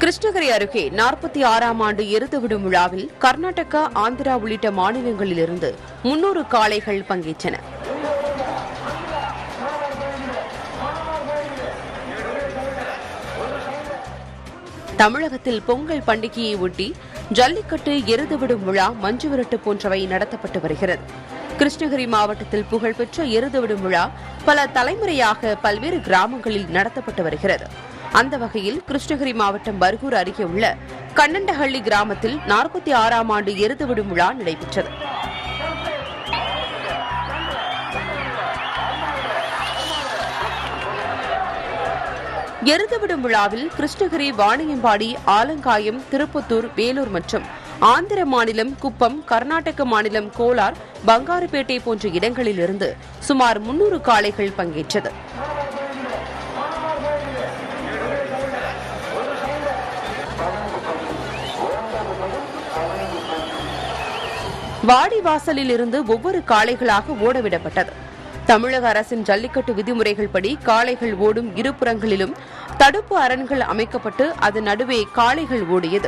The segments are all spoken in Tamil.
கிருஷ்ணகிரி அருகே நாற்பத்தி ஆறாம் ஆண்டு எருது விடும் விழாவில் கர்நாடகா ஆந்திரா உள்ளிட்ட மாநிலங்களிலிருந்து முன்னூறு காளைகள் பங்கேற்றன தமிழகத்தில் பொங்கல் பண்டிகையை ஒட்டி ஜல்லிக்கட்டு எருது விடும் விழா மஞ்சு விரட்டு போன்றவை நடத்தப்பட்டு வருகிறது கிருஷ்ணகிரி மாவட்டத்தில் புகழ்பெற்ற எருது விடும் விழா பல தலைமுறையாக பல்வேறு கிராமங்களில் நடத்தப்பட்டு வருகிறது அந்த வகையில் கிருஷ்ணகிரி மாவட்டம் பர்கூர் அருகே உள்ள கண்ணண்டஹள்ளி கிராமத்தில் நாற்பத்தி ஆறாம் ஆண்டு எருது விடும் விழா நடைபெற்றது எருதுவிடும் விழாவில் கிருஷ்ணகிரி வாணியம்பாடி ஆலங்காயம் திருப்பத்தூர் வேலூர் மற்றும் ஆந்திர மாநிலம் குப்பம் கர்நாடக மாநிலம் கோலார் பங்காருப்பேட்டை போன்ற இடங்களிலிருந்து சுமார் முன்னூறு காளைகள் பங்கேற்றது வாடிவாசலில் இருந்து ஒவ்வொரு காளைகளாக ஓடவிடப்பட்டது தமிழக அரசின் ஜல்லிக்கட்டு விதிமுறைகள் படி காளைகள் ஓடும் இருபுறங்களிலும் தடுப்பு அரண்கள் அமைக்கப்பட்டு அதன் நடுவே காளைகள் ஓடியது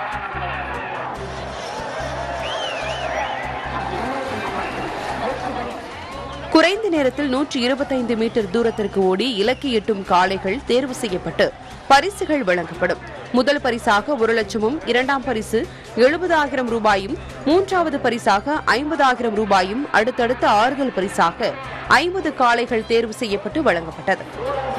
குறைந்த நேரத்தில் நூற்றி இருபத்தைந்து மீட்டர் தூரத்திற்கு ஓடி இலக்கு எட்டும் காளைகள் தேர்வு செய்யப்பட்டு பரிசுகள் வழங்கப்படும் முதல் பரிசாக ஒரு லட்சமும் இரண்டாம் பரிசு எழுபதாயிரம் ரூபாயும் மூன்றாவது பரிசாக ஐம்பதாயிரம் ரூபாயும் அடுத்தடுத்த ஆறுதல் பரிசாக ஐம்பது காளைகள் தேர்வு செய்யப்பட்டு வழங்கப்பட்டது